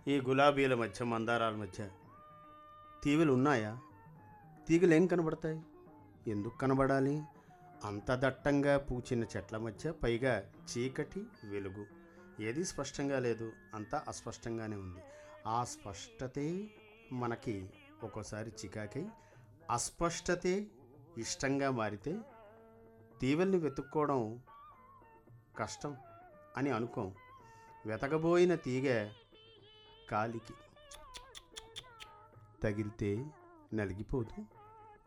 ఈ గులాబీల మధ్య మందారాల మధ్య తీగలు ఉన్నాయా తీగలు ఏం కనబడతాయి ఎందుకు కనబడాలి అంత దట్టంగా పూచిన చెట్ల మధ్య పైగా చీకటి వెలుగు ఏది స్పష్టంగా లేదు అంతా అస్పష్టంగానే ఉంది ఆ స్పష్టతే మనకి ఒక్కోసారి చికాకై అస్పష్టతే ఇష్టంగా మారితే తీవెల్ని వెతుక్కోవడం కష్టం అని అనుకోం వెతకబోయిన తీగ కాలికి తగిలితే నలిగిపోదు